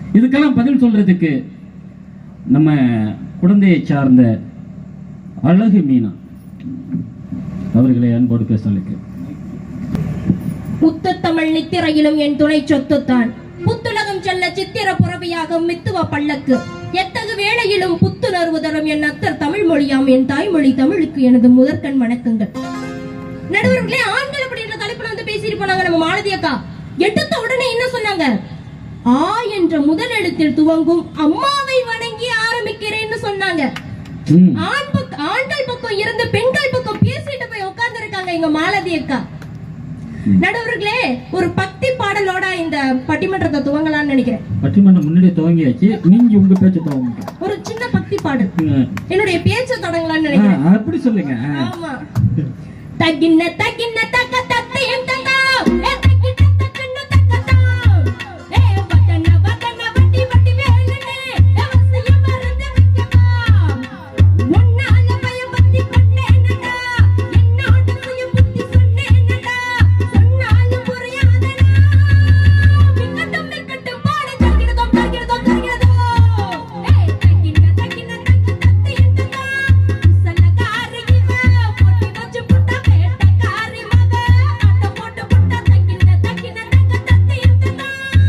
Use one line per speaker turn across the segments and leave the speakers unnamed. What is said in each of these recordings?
இதுக்கெல்லாம் பதில் சொல்றதுக்கு நம்ம குழந்தையை சார்ந்த அழகு மீனா அவர்களை அன்போடு பேசலுக்கு
முத்துத்தமிழ் நித்திரையிலும் என் துணை சொத்துத்தான் புத்துலகம் செல்ல சித்திர புறவியாக மித்துவ பல்லக்கு எத்தகு வேளையிலும் புத்துணர்வு தரும் என் அத்தர் தமிழ் மொழியாம் என் தாய்மொழி தமிழுக்கு எனது முதற்கண் வணக்கங்கள் நடுவர்களே ஆண்கள் அப்படின்ற தலைப்புல வந்து பேசிட்டு போனாங்க நம்ம மாலதி அக்கா எடுத்த உடனே என்ன சொன்னாங்க ஆ என்ற முதல் எழுத்தில் துவங்கும் அம்மாவை வணங்கி ஆரம்பிக்கிறேன்னு சொன்னாங்க
ம்.
ஆண் பக்க ஆண்கள் பக்கம் இருந்து பெண்கள் பக்கம் பேசிட்டு போய் உட்கார்ந்து இருக்காங்க எங்க மாலதி அக்கா நடுவர்களே ஒரு பக்தி பாடலோட இந்த பட்டிமன்றத்தை துவங்கலாம்னு நினைக்கிறேன்
பட்டிமன்றம் முன்னாடியே துவங்கியாச்சு நீங்க உங்க பேச்ச துவங்க
ஒரு சின்ன பக்தி பாடல்
ம்.
என்னுடைய பேச்சை தொடங்கலாம்னு
ஆ,
நினைக்கிறேன்
அப்படி சொல்லுங்க ஆ.
ஆமா தகின்ன தகின்ன தக்க தத்தையும் தங்கா ஏ தகின்ன தகின்ன தக்கதாம் ஏ வதன வதன வட்டி வட்டி வேலனே ஏ வசியம் மறந்து வைக்கவா உன்னால பயபக்தி பண்ணேனடா என்னோட சுய புத்தி சொன்னேனடா சொன்னாலும் புரியாதடா விக்கட்டும் விக்கட்டும் பாட தகினதம் தகினதம் தகினதோ ஏ தகின்ன தகின்ன தக்க தத்தையும் தங்கா சல்லகாரி இவ பொட்டி வச்சு புட்ட வேட்டக்காரி மக அட்ட போட்டு புட்ட தக்கின தக்கின தக்க தத்தையும் தங்கா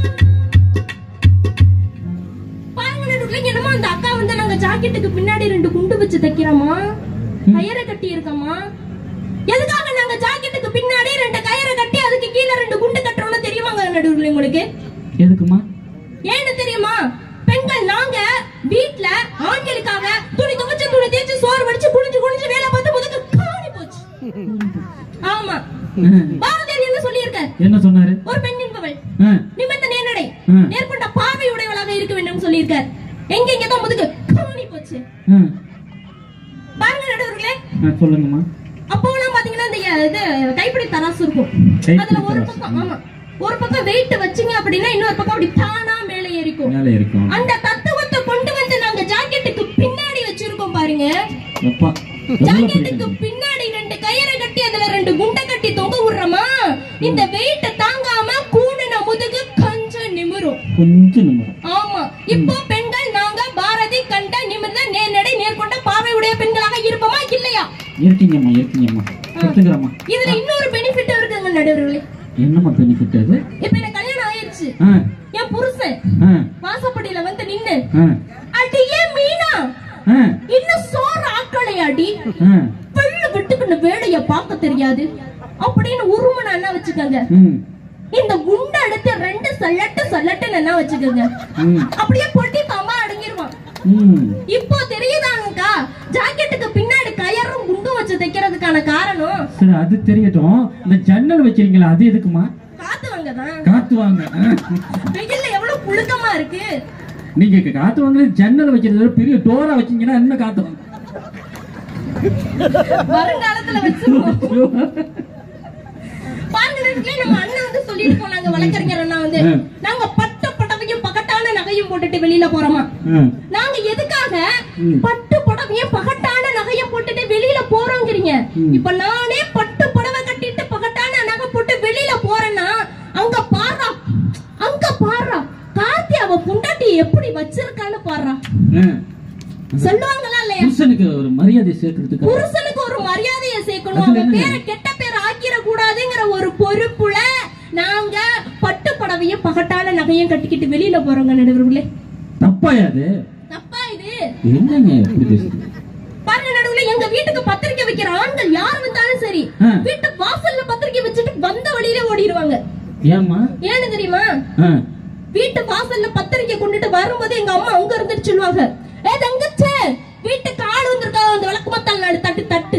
பாருங்க நடுவுல என்னமோ அந்த அக்கா வந்து நாங்க ஜாக்கெட்டுக்கு பின்னாடி ரெண்டு குண்டு வச்சு தைக்கிறோமா கயிறை கட்டி இருக்கோமா எதுக்காக நாங்க ஜாக்கெட்டுக்கு பின்னாடி ரெண்டு கயிறை கட்டி அதுக்கு கீழே ரெண்டு குண்டு கட்டுறோம்னு தெரியுமாங்க நடுவுல உங்களுக்கு
எதுக்குமா
ஏன்னு தெரியுமா பெண்கள் நாங்க வீட்ல ஆண்களுக்காக துணி துவைச்சு துணி தேய்ச்சு சோறு வடிச்சு குளிஞ்சு குளிஞ்சு வேலை பார்த்து முதுகு காணி போச்சு ஆமா
ஆ.
பாரதியார் என்ன சொல்லியிருக்கார்
என்ன சொன்னாரு
ஒரு பெண் என்பவள்
ஆ.
நிமிர்ந்த நேர்நடை
ம்.
நேர்கொண்ட பார்வை உடையவளாக இருக்க வேண்டும் சொல்லியிருக்கார் எங்க இங்க தான் முதுகு காணி போச்சு
ஆ.
பாருங்க நடுவர்களே
ஆ, சொல்லுங்கம்மா
அப்போலாம் பாத்தீங்கன்னா இந்த இது கைப்பிடி தராசு இருக்கும்
கைப்பிடி
அதுல ஒரு
தராசு.
பக்கம் ஆமா ஒரு பக்கம் வெயிட் வச்சீங்க அப்படின்னா இன்னொரு பக்கம் அப்படி தானா மேலே ஏறிக்கும்
மேலே இருக்கும்
அந்த தத்துவத்தை கொண்டு வந்து நாங்க ஜாக்கெட்டுக்கு பின்னாடி வச்சிருக்கோம் பாருங்க
எப்பா எவ்வளவு
ஜாக்கெட்டுக்கு
பிடிக்கும்.
பின்னாடி ரெண்டு கயிறை கட்டி அதுல ரெண்டு குண்டை கட்டி தொங்க விடுறோமா இந்த வெயிட்ட தாங்காம கூணுன முதுகு கொஞ்சம் நிமிரும்
கொஞ்சம் நிமிடம்
ஆமா இப்போ பெண்கள் நாங்க பாரதி கண்ட நிமிர்ந்த நேர்நடை நேர்கொண்ட பார்வை உடைய பெண்களாக இருப்போமா இல்லையா
இருக்கீங்கம்மா இருக்கீங்கம்மா எடுத்துக்கிறம்மா
இதுல இன்னொரு பெனிஃபிட் இருக்குங்க நடுவர்களே
என்னம்மா பெனிஃபிட் அது
இப்ப எனக்கு கல்யாணம் ஆயிருச்சு
ஆ,
என் புருஷன்
ஆ,
வாசப்படியில வந்து நின்னு
ஆ,
அடியே மீனா
ஆ,
இன்னும் சோறு ஆக்களை அடி
ஆ,
பல்லு விட்டுக்கிட்டு வேலைய பார்க்க தெரியாது அப்படின்னு உருமன என்ன வச்சுக்கோங்க
ம்,
இந்த குண்டை எடுத்து ரெண்டு சல்லட்டு சல்லட்டுன்னு என்ன வச்சுக்கோங்க
ம்,
அப்படியே பொட்டி பாம்பா அடங்கிருவான்
ம்.
இப்போ தெரியுதாங்கக்கா ஜாக்கெட்டுக்கு பின்னாடி கயரும் குண்டும் வச்சு தைக்கிறதுக்கான காரணம்
சரி அது தெரியட்டும் இந்த ஜன்னல் வச்சிருக்கீங்களா அது எதுக்குமா
காத்து வாங்கதான்
காத்து வாங்க ஆ.
வெயில்ல எவ்வளவு புழுக்கமா இருக்கு
நீங்க காத்து வாங்குறது ஜன்னல் வைக்கிறது விட பெரிய டோரா வச்சீங்கன்னா இன்னும் காத்து வாங்க
வருங்காலத்துல வச்சிருவோம் பாருங்க நேர்களே, நம்ம அண்ணன் வந்து சொல்லிட்டு போனாங்க வழக்கறிஞர் அண்ணா வந்து
ம்.
நாங்க பட்டு புடவையும் பகட்டான நகையும் போட்டுட்டு வெளியில போறோமா
ஆ,
நாங்க எதுக்காக
ம்.
பட்டு புடவையும் பகட்டான நகையும் போட்டுட்டு வெளியில போறோங்கிறீங்க
ம்.
இப்ப நானே பட்டு புடவை கட்டிட்டு பகட்டான நகை போட்டு வெளியில போறேன்னா அங்க பாடுறா அங்க பாடுறா கார்த்தி அவ புண்டாட்டி எப்படி வச்சிருக்கான்னு பாடுறா
ஆ.
சொல்லுவாங்களா இல்லையா
புருஷனுக்கு ஒரு மரியாதை சேர்க்கறதுக்கு
புருஷனுக்கு ஒரு மரியாதையை சேர்க்கணும்
அதுல
அவன்
என்ன?
பேரை கெட்ட பேர் ஆக்கிர கூடாதுங்கிற ஒரு பொறுப்புல நாங்க பட்டு புடவையும் பகட்டான நகையும் கட்டிக்கிட்டு வெளியில போறோங்க நடுவர்களே
தப்பாயா அது
தப்பா இது
என்னங்க எப்படி பேசுறீங்க
பாருங்க நடுவுல எங்க வீட்டுக்கு பத்திரிக்கை வைக்கிற ஆண்கள் யார் வந்தாலும் சரி
ஆ.
வீட்டு வாசல்ல பத்திரிக்கை வச்சுட்டு வந்த வழியில ஓடிடுவாங்க
ஏம்மா
ஏன்னு தெரியுமா
ஆ,
வீட்டு வாசல்ல பத்திரிக்கை கொண்டுட்டு வரும்போது எங்க அம்மா அங்க இருந்துட்டு சொல்லுவாங்க ஏ தங்கச்சே வீட்டுக்கு ஆள் வந்திருக்கா அந்த விளக்கு மத்தால் நாடு தட்டு தட்டு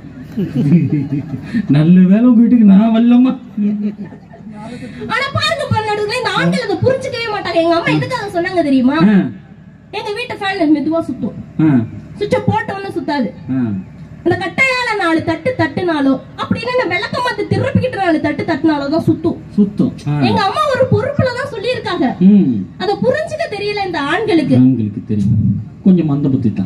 நல்ல வேலை உங்க வீட்டுக்கு நான் வரலம்மா
ஆனா பாருங்க பாரு நடுவுல இந்த ஆண்கள் அதை புரிஞ்சுக்கவே மாட்டாங்க எங்க அம்மா எதுக்காக சொன்னாங்க தெரியுமா
ஆ,
எங்க வீட்டு ஃபேன் மெதுவா சுத்தும்
ஆ,
சுவிட்ச போட்டவொன்னு சுத்தாது
ஆ.
அந்த கட்டையால நாலு தட்டு தட்டுனாலோ அப்படின்னு இந்த விளக்க மாத்து திருப்பிக்கிட்டு நாலு தட்டு தட்டுனாலோ தான் சுத்தும்
சுத்தம் ஆ.
எங்க அம்மா ஒரு பொறுப்புல தான் சொல்லியிருக்காங்க
ம்
அதை புரிஞ்சுக்க தெரியல இந்த ஆண்களுக்கு
உங்களுக்கு தெரியும் கொஞ்சம் மந்த புத்தி தான்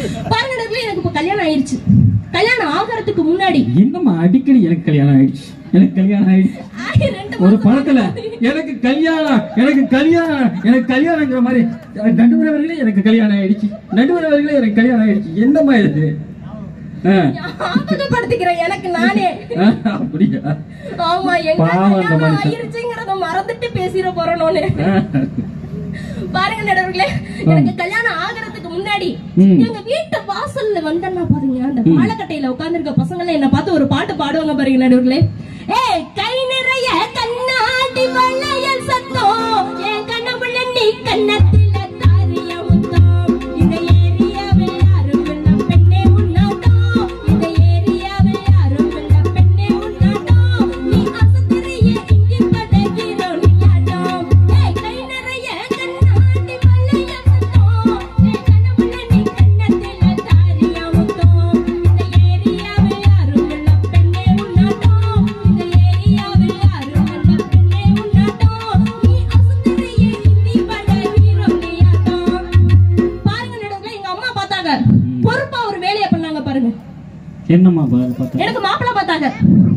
பாருங்க நடுவுல எனக்கு இப்ப கல்யாணம் ஆயிருச்சு கல்யாணம் ஆகிறதுக்கு முன்னாடி
என்னம்மா அடிக்கடி எனக்கு கல்யாணம் ஆயிடுச்சு எனக்கு கல்யாணம் ஆயிடுச்சு
ஆகி ரெண்டு
ஒரு
மாசம்
படத்துல எனக்கு கல்யாணம் எனக்கு கல்யாணம் எனக்கு கல்யாணங்கிற மாதிரி நடுவர் அவர்களே எனக்கு கல்யாணம் ஆயிடுச்சு நடுவர் அவர்களே எனக்கு கல்யாணம் ஆயிடுச்சு என்னம்மா இது ஆ,
ஞாபகப்படுத்திக்கிறேன் எனக்கு நானே
ஆ, அப்படியா
ஆமா எங்க
பாவம் அந்த
கல்யாணம்
மனுஷன்.
ஆயிருச்சுங்கிறத மறந்துட்டு பேசிட போறோம்னு
ஆ,
பாருங்க நடுவர்களே எனக்கு கல்யாணம் ஆகுறதுக்கு முன்னாடி
ம்.
எங்க வீட்டு வாசல்ல வந்தேன்னா பாருங்க அந்த பாலக்கட்டையில உட்கார்ந்திருக்க பசங்க எல்லாம் என்ன பார்த்து ஒரு பாட்டு பாடுவாங்க பாருங்க நடுவர்களே ஏய் கை நிறைய கண்ணாடி வளையல் சத்தம் என் கண்ணமுள்ள நீ கண்ணத்தில தாரிய முத்தம் இந்த ஏரியாவில் யாரும் இல்ல பெண்ணே உன்னாட்டம் இந்த ஏரியாவில் யாரும் இல்ல பெண்ணே உன்னாட்டம் நீ அசத்திரிய இங்கே பட ஹீரோ நீயாட்டம் ஏய் கை நிறைய கண்ணாடி வளையல் சத்தம் என் கண்ணமுள்ள நீ கண்ணத்தில தாரிய முத்தம் இந்த ஏரியாவில் யாரும் இல்ல பெண்ணே உன்னாட்டம் இந்த ஏரியாவில் யாரும் இல்ல பெண்ணே உன்னாட்டம் நீ அசத்திரிய இங்கே பட ஹீரோ நீயாட்டம் பாருங்க நடுவுல எங்க அம்மா பார்த்தாங்க பொறுப்பா ஒரு வேலையை பண்ணாங்க பாருங்க
என்னம்மா பா- பார்த்தா
எனக்கு மாப்பிள்ளை பார்த்தாங்க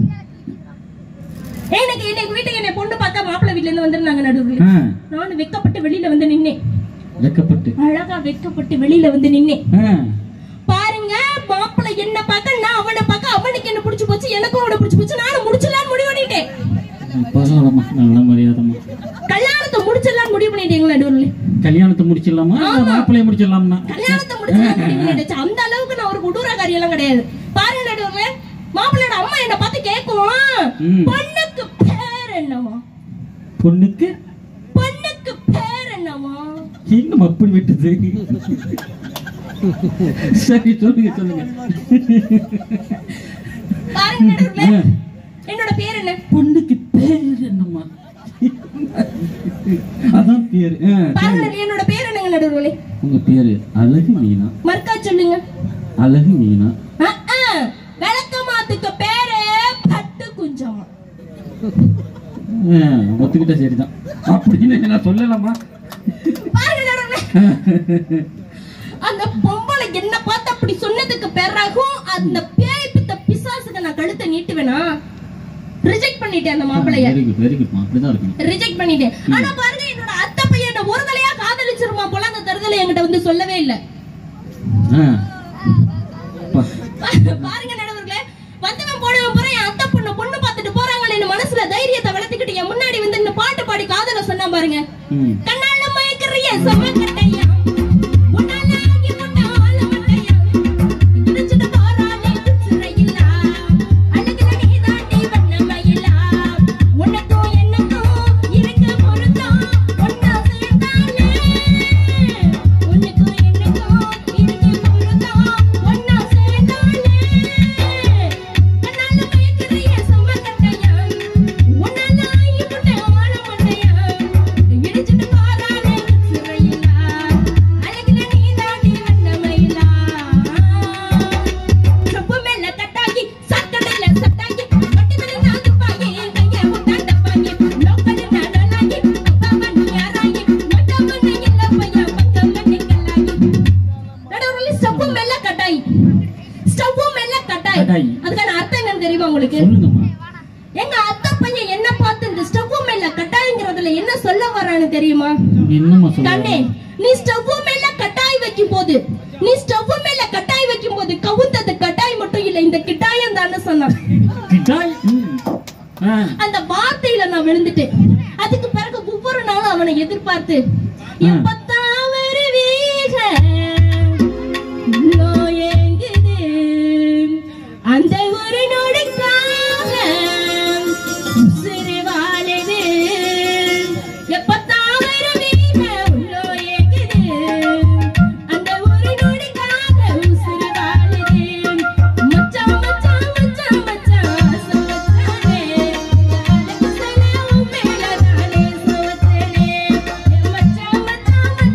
எனக்கு இன்னைக்கு வீட்டுக்கு என்னை பொண்ணு பார்க்க மாப்பிள்ளை வீட்ல இருந்து வந்திருந்தாங்க நடுவுல
ஆ,
நானும் வெக்கப்பட்டு வெளியில வந்து நின்னேன்
வெக்கப்பட்டு
அழகா வெக்கப்பட்டு வெளியில வந்து நின்னேன்
ஆ,
பாருங்க மாப்பிள்ளை என்ன பார்க்க நான் அவனை பார்க்க அவனுக்கு என்ன பிடிச்சு போச்சு எனக்கும் அவனை பிடிச்சு போச்சு நானும் முடிச்சிடலாம்னு முடிவு பண்ணிட்டேன்
பரவாயில்லம்மா நல்ல மரியாதைம்மா
கல்யாணத்தை முடிச்சிடலாம்னு முடிவு பண்ணிட்டீங்களா நடுவுல
கல்யாணத்தை முடிச்சிடலாமா இல்ல மாப்பிள்ளைய முடிச்சிடலாமா
கல்யாணத்தை முடிச்சிடலாம்னு முடிவு பண்ணிடுச்சு அந்த அளவுக்கு நான் ஒரு கொடூர காரியம் எல்லாம் கிடையாது பாருங்க நடுவுல மாப்பிள்ளையோட அம்மா என்ன பார்த்து கேட்கும்
ம்.
பொண்ணுக்கு பேர் என்னவா
பொண்ணுக்கு
பொண்ணுக்கு பேர் என்னவா
இன்னும் அப்படி விட்டது சரி சொல்லுங்க சொல்லுங்க
பாருங்க நடுவுல
ஆ,
என்னோட பேர் என்ன
பொண்ணுக்கு பேர் என்னம்மா அதான் பேரு ஆ,
பாருங்க நடுவுல, என்னோட பேர் என்னங்க நடுவுல
உங்க பேரு அழகு மீனா
மர்க்கா சொல்லுங்க
அழகு மீனா
அஹ், அஹ். விளக்கமாத்துக்கு பேரு பட்டு குஞ்சமா
ஆ, ஒத்துக்கிட்ட சரிதான் அப்படின்னு நான் சொல்லலாமா
பாருங்க நடுவுல அந்த பொம்பளை என்ன பார்த்து அப்படி சொன்னதுக்கு பிறகும் அந்த பேய் பித்த பிசாசுக்கு நான் கழுத்தை நீட்டுவேனா ரிஜெக்ட் பண்ணிட்டேன் அந்த மாப்பிளைய
வெரி குட் வெரி குட் அப்படிதான் இருக்கணும்
ரிஜெக்ட் பண்ணிட்டேன் ஆனா பாருங்க என்னோட அத்தை பையன் என்ன ஒரு தலையா காதலிச்சிருமா போல அந்த தருதலை என்கிட்ட வந்து சொல்லவே இல்ல
ஆ. அப்பா.
பாருங்க நடுவர்களே வந்தவன் போனவன் போற என் அத்தை பொண்ணு பொண்ணு பார்த்துட்டு போறாங்களே மனசுல தைரியத்தை வளர்த்துக்கிட்டு என் முன்னாடி வந்து இந்த பாட்டு பாடி காதல சொன்னா பாருங்க
ம்.
கண்ணால மயக்கிறிய சமக்கட்டையா உன்னால ஆகி முன்னால மட்டையா இடிச்சிட்டு போறானே சிறையில்லா அழகுல நீ தாண்டி வண்ணமயிலா உனக்கும் எனக்கும் இருக்க பொருத்தம் ஒன்னா சேர்ந்தாலே உனக்கும் எனக்கும் இருக்க பொருத்தம் ஒன்னா சேர்ந்தாலே கண்ணால மயக்கிறிய சமக்கட்டையா உன்னால ஆகி முன்னால மட்டையா இடிச்சிட்டு போறானே சிறையில்லா அழகுல நீ தாண்டி வண்ணமயிலா சொப்பு மேல கட்டாகி சக்கடையில சட்டாகி வட்டி மேல நாது பாயி கைய முட்டாண்ட பாயி லோக்கல் நடலாகி அப்பா மணி யாராகி மொட்ட மண்ணு இல்ல பையா பக்க மண்ணி கல்லாகி நடுவுல ஸ்டவ்வு மேல கட்டாயி ஸ்டவ்வு மேல கட்டாயி
கட்டாயி.
அதுக்கான அர்த்தம் என்னன்னு தெரியுமா உங்களுக்கு
சொல்லுங்கம்மா
எங்க அத்தை பையன் என்ன பார்த்து இந்த ஸ்டவ்வு மேல கட்டாயங்கிறதுல என்ன சொல்ல வரான்னு தெரியுமா
என்னம்மா
கண்ணே
சொல்லுங்க
நீ ஸ்டவ் மேல கட்டாய் வைக்கும் போது நீ ஸ்டவ் மேல கட்டாய் வைக்கும் போது கவுந்தது கட்டாய் மட்டும் இல்ல இந்த கிட்டாயம் தானே சொன்னான்
கிட்டாய் ம். ஆ.
அந்த வார்த்தையில நான் விழுந்துட்டேன் அதுக்கு பிறகு ஒவ்வொரு நாளும் அவனை எதிர்பார்த்து எப்பத்தான் வருவீக உள்ளோ ஏங்குது அந்த ஒரு நொடிக்காக உசுறு வாழுது எப்பத்தான் வருவீக உள்ளோ ஏங்குது அந்த ஒரு நொடிக்காக உசுறு வாழுது மச்சான் மச்சான் மச்சான் மச்சான் சோத்தானே அழகு சலவும் மேலதானே சோத்தனே மச்சான் மச்சான்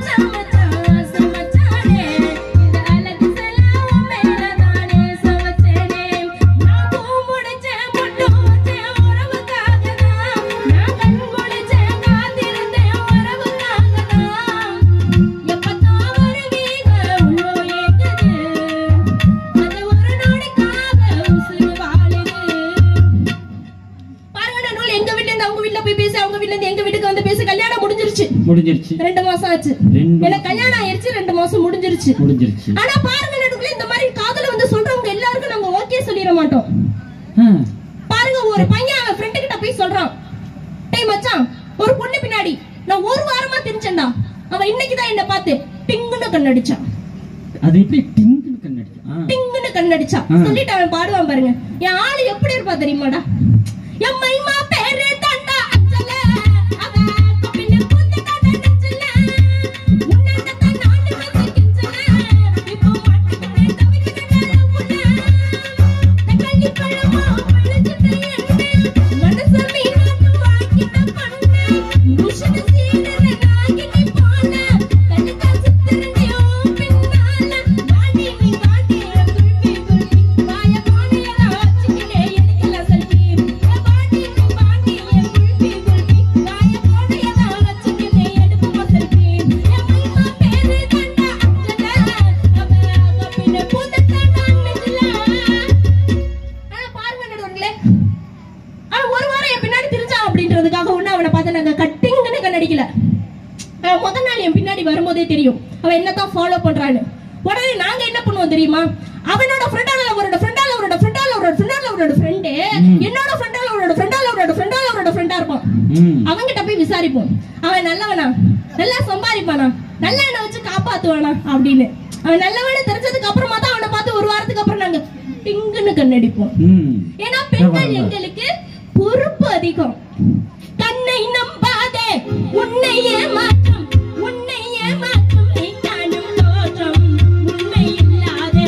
முடிஞ்சிருச்சு
ரெண்டு மாசம் ஆச்சு
ரெண்டு
எனக்கு கல்யாணம் ஆயிருச்சு ரெண்டு மாசம் முடிஞ்சிருச்சு
முடிஞ்சிருச்சு
ஆனா பாருங்க நடுவுல இந்த மாதிரி காதல வந்து சொல்றவங்க எல்லாருக்கும் நாங்க ஓகே சொல்லிட மாட்டோம்
ஆ,
பாருங்க ஒரு பையன் அவன் ஃப்ரெண்டு கிட்ட போய் சொல்றான் டேய் மச்சான் ஒரு பொண்ணு பின்னாடி நான் ஒரு வாரமா தெரிஞ்சேன்டா அவன் இன்னைக்கு தான் என்ன பார்த்து டிங்குன்னு கண்ணடிச்சான்
அது எப்படி டிங்கு கண்ணடிச்சு ஆ,
டிங்குன்னு கண்ணடிச்சான்
ஆ.
சொல்லிட்டு அவன் பாடுவான் பாருங்க என் ஆளு எப்படி இருப்பா தெரியுமாடா என் மைமா பேரு தாண்டா அஞ்சல அவ கப்பில பூந்து கண்ணடிச்சல உன்னாண்ட தான் நாடு வந்து கிஞ்சல இப்போ மாட்டிக்கிட்டே தவிக்கிறேன் உன்ன தக்காளி பழமா பழுத்துட்டு என்ன மனச மீனாட்டு வாங்கிட்ட பண்ண புஷன சீனல நாகினி போன கண்ணுக்கா சுத்துறனியோ பின்னால வாடி நீ வாடி குல்பி குல்பி வாய போனையல ஆச்சிக்கினே எனக்கெல்லாம் செல்வி வாடி நீ வாடி குல்பி குல்பி வாய போனையல ஆச்சிக்கினே எடுப்பு செல்வி என் மைமா பேரு கண்டா அஞ்சல அவ கப்பின பூந்த கண்ணடிச்சல ஆனா பாருங்க நடுவர்களே ஆனா ஒரு வாரம் என் பின்னாடி திரிஞ்சான் அப்படின்றதுக்காக ஒண்ணு அவனை பார்த்து நாங்க கட்டிங்கன்னு கண்ணடிக்கல அவன் முத நாள் என் பின்னாடி வரும்போதே தெரியும் அவன் என்னதான் ஃபாலோ பண்றான்னு உடனே நாங்க என்ன பண்ணுவோம் தெரியுமா அவனோட ஃப்ரெண்டால அவரோட ஃப்ரெண்டால அவரோட ஃப்ரெண்டால அவரோட ஃப்ரெண்டால அவரோட ஃப்ரெண்டு என்னோட ஃப்ரெண்டால அவரோட ஃப்ரெண்டால அவரோட ஃப்ரெண்டால அவரோட ஃப்ரெண்டா இருப்பான்
ம்,
அவன்கிட்ட போய் விசாரிப்போம் அவன் நல்லவனா நல்லா சம்பாதிப்பானா நல்லா என்ன வச்சு காப்பாத்துவானா அப்படின்னு அவன் நல்லவனு தெரிஞ்சதுக்கு அப்புறமா தான் அவனை பார்த்து ஒரு வாரத்துக்கு அப்புறம் நாங்க டிங்குன்னு கண்ணடிப்போம்
ம்.
ஏன்னா பெண்கள் எங்களுக்கு பொறுப்பு அதிகம் கண்ணை நம்பாதே உன்னை ஏமாற்றும் உன்னை ஏமாற்றும் நீ காணும் தோற்றம் உண்மை இல்லாதது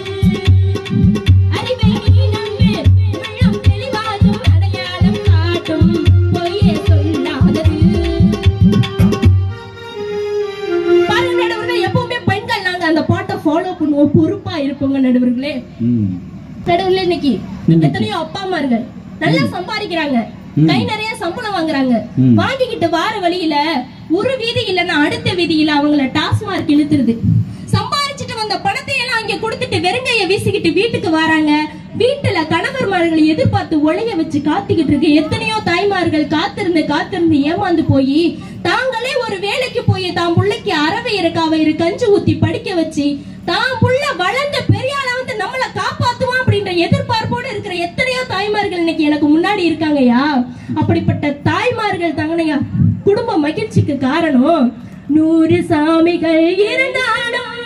அறிவை நீ நம்பு உள்ளம் தெளிவாதும் அடையாளம் காட்டும் பொய்யே சொல்லாதது பாருங்க நடுவர்களே எப்பவுமே பெண்கள் நாங்க அந்த பாட்டை ஃபாலோ பண்ணுவோம் பொறுப்பா இருப்போங்க நடுவர்களே
ம்.
நடுவுல இன்னைக்கு
இன்னைக்கு.
எத்தனையோ அப்பா அம்மார்கள் நல்லா சம்பாதிக்கிறாங்க
ம்.
கை நிறைய சம்பளம் வாங்குறாங்க
ம்.
வாங்கிக்கிட்டு வார வழியில ஒரு வீதி இல்லைன்னா அடுத்த வீதியில அவங்கள டாஸ்மார்க் இழுத்துருது சம்பாரிச்சிட்டு வந்த பணத்தை எல்லாம் அங்க கொடுத்துட்டு வெறுங்கைய வீசிக்கிட்டு வீட்டுக்கு வராங்க வீட்டுல கணவர்மார்களை எதிர்பார்த்து ஒளைய வச்சு காத்துக்கிட்டு இருக்கு எத்தனையோ தாய்மார்கள் காத்திருந்து காத்திருந்து ஏமாந்து போய் தாங்களே ஒரு வேலைக்கு போய் தான் புள்ளைக்கு அறவை இருக்காவை இரு கஞ்சி ஊத்தி படிக்க வச்சு தான் புள்ள வளர்ந்த பெரிய ஆளா வந்து நம்மள காப்பாத்துவான் அப்படின்ற எதிர்பார்ப்போட இருக்கிற எத்தனையோ தாய்மார்கள் இன்னைக்கு எனக்கு முன்னாடி இருக்காங்கய்யா அப்படிப்பட்ட தாய்மார்கள் தாங்கனையா குடும்ப மகிழ்ச்சிக்கு காரணம் நூறு சாமிகள் இருந்தாலும்